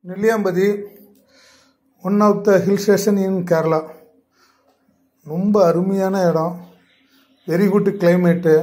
Nelliampathy one of the hill station in Kerala ரொம்ப அருமையான இடம் வெரி குட் கிளைமேட்டு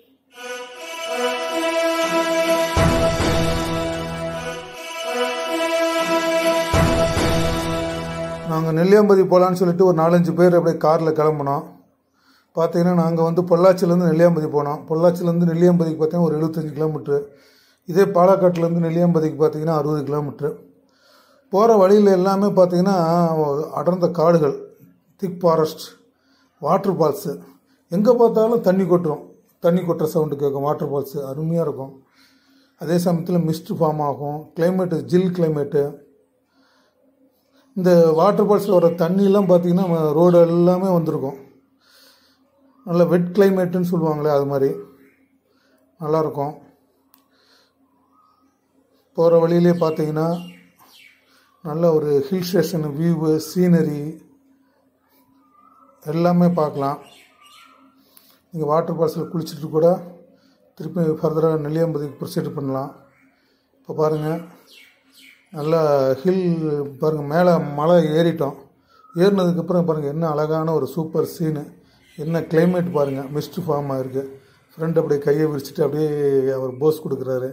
நாங்கள் நெல்லியாம்பதி போகலான்னு சொல்லிட்டு ஒரு நாலஞ்சு பேர் அப்படியே காரில் கிளம்புனோம் பார்த்தீங்கன்னா நாங்கள் வந்து பொள்ளாச்சிலேருந்து நெல்லியாம்பதி போனோம் பொள்ளாச்சிலேருந்து நெல்லியாம்பதிக்கு பார்த்தீங்கன்னா ஒரு எழுபத்தஞ்சு கிலோமீட்ரு இதே பாலக்காட்டிலேருந்து நெல்லியாம்பதிக்கு பார்த்தீங்கன்னா அறுபது கிலோமீட்ரு போகிற வழியில் எல்லாமே பார்த்தீங்கன்னா அடர்ந்த காடுகள் திக் ஃபாரஸ்ட் வாட்டர் ஃபால்ஸு எங்கே பார்த்தாலும் தண்ணி கொட்டுரும் தண்ணி கொட்டுற சவுண்டு கேட்கும் வாட்டர் ஃபால்ஸு அருமையாக இருக்கும் அதே சமயத்தில் மிஸ்ட் ஃபார்ம் ஆகும் கிளைமேட்டு ஜில் கிளைமேட்டு இந்த வாட்டர் ஃபால்ஸில் வர தண்ணியெல்லாம் பார்த்தீங்கன்னா ரோடு எல்லாமே வந்திருக்கும் நல்ல வெட் கிளைமேட்டுன்னு சொல்லுவாங்களே அது மாதிரி நல்லாயிருக்கும் போகிற வழியிலே பார்த்தீங்கன்னா நல்ல ஒரு ஹில் ஸ்டேஷன் வியூவு சீனரி எல்லாமே பார்க்கலாம் நீங்கள் வாட்டர் ஃபால்ஸில் குளிச்சுட்டு கூட திருப்பி ஃபர்தராக நெல்லியாம்பதிக்கு ப்ரொசீட் பண்ணலாம் இப்போ பாருங்கள் நல்லா ஹில் பாருங்கள் மேலே மலை ஏறிட்டோம் ஏறினதுக்கப்புறம் பாருங்கள் என்ன அழகான ஒரு சூப்பர் சீனு என்ன கிளைமேட் பாருங்கள் மிஸ்ட் ஃபார்ம் ஆகிருக்கு ஃப்ரெண்ட் அப்படியே கையை விரிச்சிட்டு அப்படியே அவர் போஸ் கொடுக்குறாரு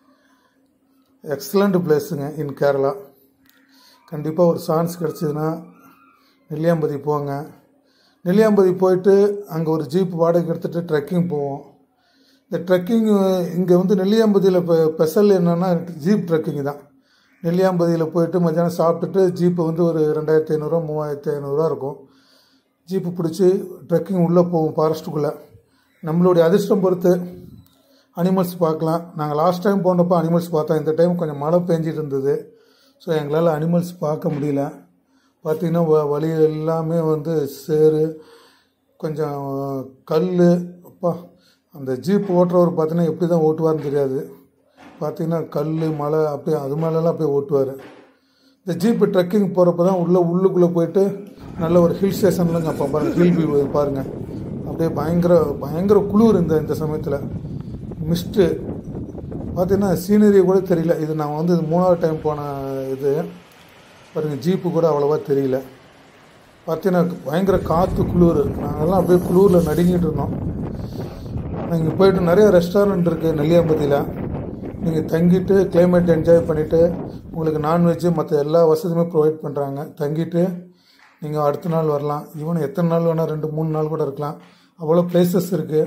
எக்ஸலண்ட் பிளேஸுங்க இன் கேரளா கண்டிப்பாக ஒரு சான்ஸ் கிடச்சிதுன்னா நெல்லியாம்பதி போங்க நெல்லியாம்பதி போயிட்டு அங்கே ஒரு ஜீப் வாடகை எடுத்துகிட்டு ட்ரெக்கிங் போவோம் இந்த ட்ரெக்கிங் இங்கே வந்து நெல்லியாம்பதியில் இப்போ ஸ்பெஷல் என்னென்னா ஜீப் ட்ரெக்கிங் தான் நெல்லியாம்பதியில் போயிட்டு மத்தியானம் சாப்பிட்டுட்டு ஜீப்பு வந்து ஒரு ரெண்டாயிரத்தி ஐநூறுரூவா மூவாயிரத்தி ஐநூறுரூவா இருக்கும் ஜீப்பு பிடிச்சி ட்ரெக்கிங் உள்ளே போவோம் ஃபாரஸ்ட்டுக்குள்ளே நம்மளுடைய அதிர்ஷ்டம் பொறுத்து அனிமல்ஸ் பார்க்கலாம் நாங்கள் லாஸ்ட் டைம் போனப்போ அனிமல்ஸ் பார்த்தோம் இந்த டைம் கொஞ்சம் மழை பெஞ்சிட்டு இருந்தது ஸோ எங்களால் அனிமல்ஸ் பார்க்க முடியல பார்த்திங்கன்னா வ வழி எல்லாமே வந்து சேறு கொஞ்சம் கல் அப்பா அந்த ஜீப் ஓட்டுறவர் பார்த்தீங்கன்னா எப்படி தான் ஓட்டுவார்னு தெரியாது பார்த்தீங்கன்னா கல் மலை அப்படியே அது மேலெல்லாம் அப்படியே ஓட்டுவார் இந்த ஜீப்பு ட்ரெக்கிங் போகிறப்ப தான் உள்ளே உள்ளுக்குள்ளே போயிட்டு நல்ல ஒரு ஹில் ஸ்டேஷன்லங்க அப்போ பாருங்கள் ஹில் வியூ பாருங்கள் அப்படியே பயங்கர பயங்கர குளிர் இந்த இந்த சமயத்தில் மிஸ்ட்டு பார்த்தீங்கன்னா சீனரி கூட தெரியல இது நான் வந்து மூணாவது டைம் போன இது பாருங்கள் ஜீப்பு கூட அவ்வளோவா தெரியல பார்த்தீங்கன்னா பயங்கர காற்று குளிர் நாங்கள்லாம் அப்படியே குளிரில் நடுங்கிட்டு இருந்தோம் நீங்கள் போயிட்டு நிறைய ரெஸ்டாரண்ட் இருக்குது நெல்லியாம்பதியில் நீங்கள் தங்கிட்டு கிளைமேட் என்ஜாய் பண்ணிவிட்டு உங்களுக்கு நான்வெஜ்ஜு மற்ற எல்லா வசதியுமே ப்ரொவைட் பண்ணுறாங்க தங்கிட்டு நீங்கள் அடுத்த நாள் வரலாம் ஈவன் எத்தனை நாள் வேணால் ரெண்டு மூணு நாள் கூட இருக்கலாம் அவ்வளோ பிளேசஸ் இருக்குது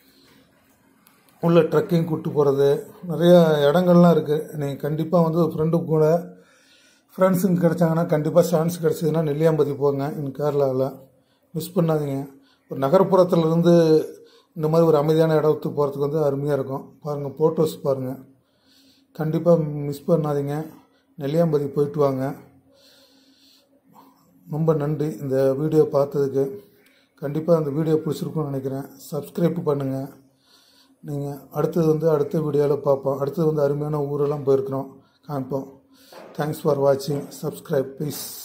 உள்ள ட்ரெக்கிங் கூப்பிட்டு போகிறது நிறைய இடங்கள்லாம் இருக்குது நீங்கள் கண்டிப்பாக வந்து ஃப்ரெண்டு கூட ஃப்ரெண்ட்ஸுங்க கிடச்சாங்கன்னா கண்டிப்பாக சான்ஸ் கிடச்சிதுன்னா நெல்லியாம்பதி போங்க இன் கேரளாவில் மிஸ் பண்ணாதீங்க ஒரு நகர்ப்புறத்துலேருந்து இந்த மாதிரி ஒரு அமைதியான இடத்துக்கு போகிறதுக்கு வந்து அருமையாக இருக்கும் பாருங்கள் ஃபோட்டோஸ் பாருங்கள் கண்டிப்பாக மிஸ் பண்ணாதீங்க நெல்லியாம்பதி போயிட்டு வாங்க ரொம்ப நன்றி இந்த வீடியோ பார்த்ததுக்கு கண்டிப்பாக அந்த வீடியோ பிடிச்சிருக்குன்னு நினைக்கிறேன் சப்ஸ்கிரைப் பண்ணுங்கள் நீங்கள் அடுத்தது வந்து அடுத்த வீடியோவில் பார்ப்போம் அடுத்தது வந்து அருமையான ஊரெல்லாம் போயிருக்கிறோம் காமிப்போம் தேங்க்ஸ் ஃபார் வாட்சிங் சப்ஸ்கிரைப் ப்ளீஸ்